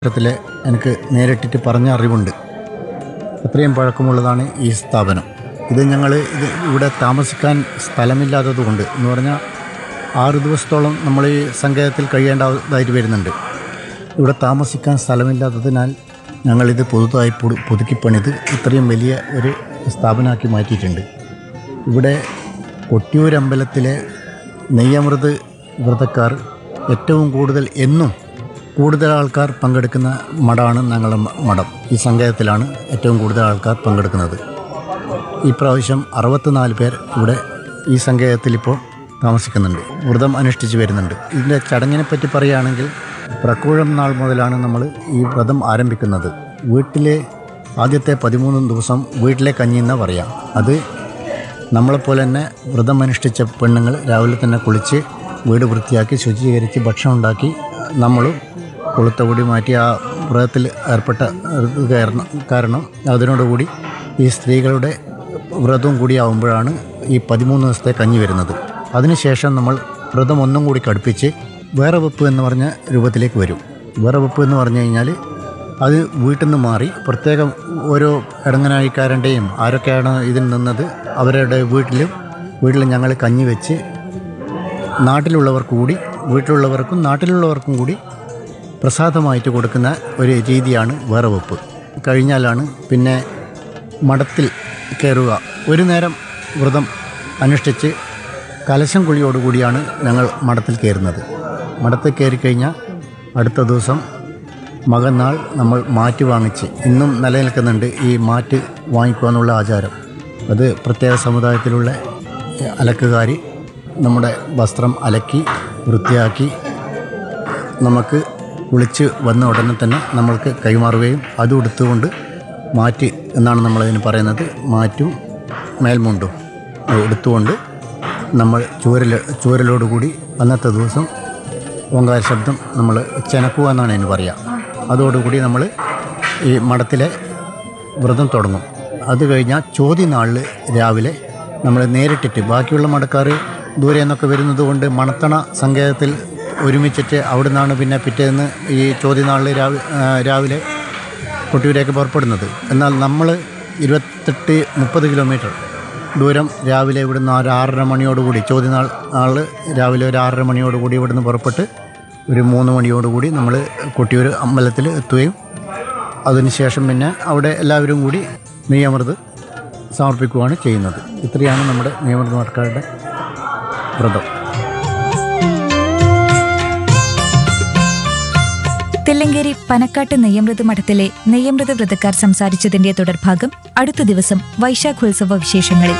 ത്തിലെ എനിക്ക് നേരിട്ടിട്ട് പറഞ്ഞ അറിവുണ്ട് അത്രയും പഴക്കമുള്ളതാണ് ഈ സ്ഥാപനം ഇത് ഞങ്ങൾ ഇത് ഇവിടെ താമസിക്കാൻ സ്ഥലമില്ലാത്തതുകൊണ്ട് എന്ന് പറഞ്ഞാൽ ആറ് ദിവസത്തോളം നമ്മൾ ഈ സങ്കേതത്തിൽ കഴിയേണ്ടതായിട്ട് വരുന്നുണ്ട് ഇവിടെ താമസിക്കാൻ സ്ഥലമില്ലാത്തതിനാൽ ഞങ്ങളിത് പുതുതായി പുതു- പുതുക്കിപ്പണിത് ഇത്രയും വലിയ ഒരു സ്ഥാപനമാക്കി മാറ്റിയിട്ടുണ്ട് ഇവിടെ കൊട്ടിയൂരമ്പലത്തിലെ നെയ്യമൃത് വ്രതക്കാർ ഏറ്റവും കൂടുതൽ എന്നും കൂടുതൽ ആൾക്കാർ പങ്കെടുക്കുന്ന മഠമാണ് ഞങ്ങളുടെ മ- മഠം ഈ സംഘത്തിലാണ് ഏറ്റവും കൂടുതൽ ആൾക്കാർ പങ്കെടുക്കുന്നത് ഈ പ്രാവശ്യം അറുപത്തിനാല് പേർ ഇവിടെ ഈ സങ്കേതത്തിൽ ഇപ്പോൾ താമസിക്കുന്നുണ്ട് വ്രതം അനുഷ്ഠിച്ച് വരുന്നുണ്ട് ഇതിൻ്റെ ചടങ്ങിനെ പറ്റി പറയുകയാണെങ്കിൽ പ്രക്കൂഴം നാൾ മുതലാണ് നമ്മൾ ഈ വ്രതം ആരംഭിക്കുന്നത് വീട്ടിലെ ആദ്യത്തെ പതിമൂന്ന് ദിവസം വീട്ടിലെ കഞ്ഞി എന്നാ പറയാം അത് നമ്മളെപ്പോലെ തന്നെ വ്രതം അനുഷ്ഠിച്ച പെണ്ണുങ്ങൾ രാവിലെ തന്നെ കുളിച്ച് വീട് വൃത്തിയാക്കി ശുചീകരിച്ച് ഭക്ഷണം ഉണ്ടാക്കി നമ്മളും കൊളുത്തകൂടി മാറ്റി ആ വ്രതത്തിൽ ഏർപ്പെട്ട ഇത് കാരണം കാരണം അതിനോടുകൂടി ഈ സ്ത്രീകളുടെ വ്രതവും കൂടി ആവുമ്പോഴാണ് ഈ പതിമൂന്ന് ദിവസത്തെ കഞ്ഞി വരുന്നത് അതിനുശേഷം നമ്മൾ വ്രതം ഒന്നും കൂടി കടുപ്പിച്ച് വേറെ വെപ്പ് എന്ന് പറഞ്ഞ രൂപത്തിലേക്ക് വരും വേറെ വെപ്പ് എന്ന് പറഞ്ഞു കഴിഞ്ഞാൽ അത് വീട്ടിൽ നിന്ന് മാറി പ്രത്യേകം ഓരോ ഇടങ്ങനായിക്കാരൻ്റെയും ആരൊക്കെയാണ് ഇതിൽ നിന്നത് അവരുടെ വീട്ടിലും വീട്ടിൽ ഞങ്ങൾ കഞ്ഞി വെച്ച് നാട്ടിലുള്ളവർക്ക് കൂടി വീട്ടിലുള്ളവർക്കും നാട്ടിലുള്ളവർക്കും കൂടി പ്രസാദമായിട്ട് കൊടുക്കുന്ന ഒരു രീതിയാണ് വേറെ വെപ്പ് കഴിഞ്ഞാലാണ് പിന്നെ മഠത്തിൽ കയറുക ഒരു നേരം വ്രതം അനുഷ്ഠിച്ച് കലശം കുളിയോടുകൂടിയാണ് ഞങ്ങൾ മഠത്തിൽ കയറുന്നത് മഠത്തിൽ കയറി കഴിഞ്ഞാൽ അടുത്ത ദിവസം മകന്നാൾ നമ്മൾ മാറ്റ് വാങ്ങിച്ച് ഇന്നും നിലനിൽക്കുന്നുണ്ട് ഈ മാറ്റ് വാങ്ങിക്കുക എന്നുള്ള ആചാരം അത് പ്രത്യേക സമുദായത്തിലുള്ള അലക്കുകാർ നമ്മുടെ വസ്ത്രം അലക്കി വൃത്തിയാക്കി നമുക്ക് കുളിച്ച് വന്ന ഉടനെ തന്നെ നമ്മൾക്ക് കൈമാറുകയും അതും എടുത്തുകൊണ്ട് മാറ്റ് എന്നാണ് നമ്മളതിന് പറയുന്നത് മാറ്റും മേൽമുണ്ടും എടുത്തുകൊണ്ട് നമ്മൾ ചൂരൽ ചൂരലോടുകൂടി അന്നത്തെ ദിവസം ഓങ്കാര ശബ്ദം നമ്മൾ ചെനക്കുക എന്നാണ് അതിന് പറയുക അതോടുകൂടി നമ്മൾ ഈ മഠത്തിലെ വ്രതം തുടങ്ങും അത് കഴിഞ്ഞാൽ ചോതി നാളിൽ രാവിലെ നമ്മൾ നേരിട്ടിട്ട് ബാക്കിയുള്ള മടക്കാർ ദൂരെ നിന്നൊക്കെ വരുന്നത് കൊണ്ട് മണത്തണ സങ്കേതത്തിൽ ഒരുമിച്ചിട്ട് അവിടെ നിന്നാണ് പിന്നെ പിറ്റേന്ന് ഈ ചോതി നാളിൽ രാവിലെ രാവിലെ കൊട്ടിയൂരേക്ക് പുറപ്പെടുന്നത് എന്നാൽ നമ്മൾ ഇരുപത്തെട്ട് മുപ്പത് കിലോമീറ്റർ ദൂരം രാവിലെ ഇവിടുന്ന് ഒരു ആറര മണിയോടുകൂടി ചോദ്യനാൾ നാൾ രാവിലെ ഒരു ആറര മണിയോടുകൂടി ഇവിടുന്ന് പുറപ്പെട്ട് ഒരു മൂന്ന് മണിയോടുകൂടി നമ്മൾ കൊട്ടിയൂർ അമ്പലത്തിൽ എത്തുകയും അതിനുശേഷം പിന്നെ അവിടെ എല്ലാവരും കൂടി നെയ്യമൃത് സമർപ്പിക്കുകയാണ് ചെയ്യുന്നത് ഇത്രയാണ് നമ്മുടെ നെയ്യമൃത് നാട്ടുകാരുടെ വ്രതം തെല്ലങ്കേരി പനക്കാട്ട് നെയ്യമൃത് മഠത്തിലെ നെയ്യമൃത് വ്രതക്കാർ സംസാരിച്ചതിന്റെ തുടർഭാഗം അടുത്ത ദിവസം വൈശാഖോത്സവ വിശേഷങ്ങളിൽ